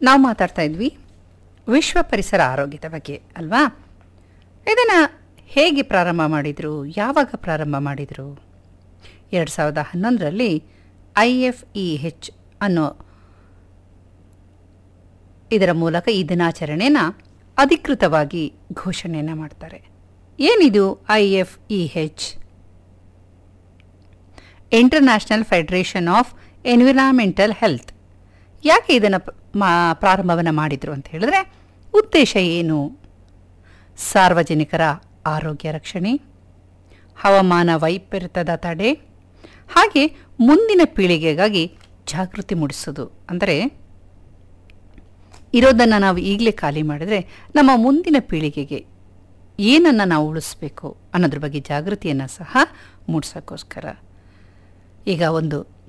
ನಾವು ಮಾತಾಡ್ತಾ ಇದ್ವಿ ವಿಶ್ವ ಪರಿಸರ ಆರೋಗ್ಯದ ಬಗ್ಗೆ ಅಲ್ವಾ ಇದನ್ನು ಹೇಗೆ ಪ್ರಾರಂಭ ಮಾಡಿದರು ಯಾವಾಗ ಪ್ರಾರಂಭ ಮಾಡಿದರು ಎರಡು ಸಾವಿರದ ಹನ್ನೊಂದರಲ್ಲಿ ಐ ಎಫ್ ಇ ಹೆಚ್ ಅನ್ನೋ ಇದರ ಮೂಲಕ ಈ ದಿನಾಚರಣೆನ ಅಧಿಕೃತವಾಗಿ ಘೋಷಣೆಯನ್ನು ಮಾಡ್ತಾರೆ ಏನಿದು I F E H International Federation of Environmental Health ಯಾಕೆ ಇದನ್ನು ಮಾ ಪ್ರಾರಂಭವನ್ನು ಮಾಡಿದರು ಅಂತ ಹೇಳಿದ್ರೆ ಉದ್ದೇಶ ಏನು ಸಾರ್ವಜನಿಕರ ಆರೋಗ್ಯ ರಕ್ಷಣೆ ಹವಾಮಾನ ವೈಪರೀತ್ಯದ ತಡೆ ಹಾಗೆ ಮುಂದಿನ ಪೀಳಿಗೆಗಾಗಿ ಜಾಗೃತಿ ಮೂಡಿಸೋದು ಅಂದರೆ ಇರೋದನ್ನು ನಾವು ಈಗಲೇ ಖಾಲಿ ಮಾಡಿದರೆ ನಮ್ಮ ಮುಂದಿನ ಪೀಳಿಗೆಗೆ ಏನನ್ನು ನಾವು ಉಳಿಸ್ಬೇಕು ಅನ್ನೋದ್ರ ಬಗ್ಗೆ ಜಾಗೃತಿಯನ್ನು ಸಹ ಮೂಡಿಸೋಕ್ಕೋಸ್ಕರ ಈಗ ಒಂದು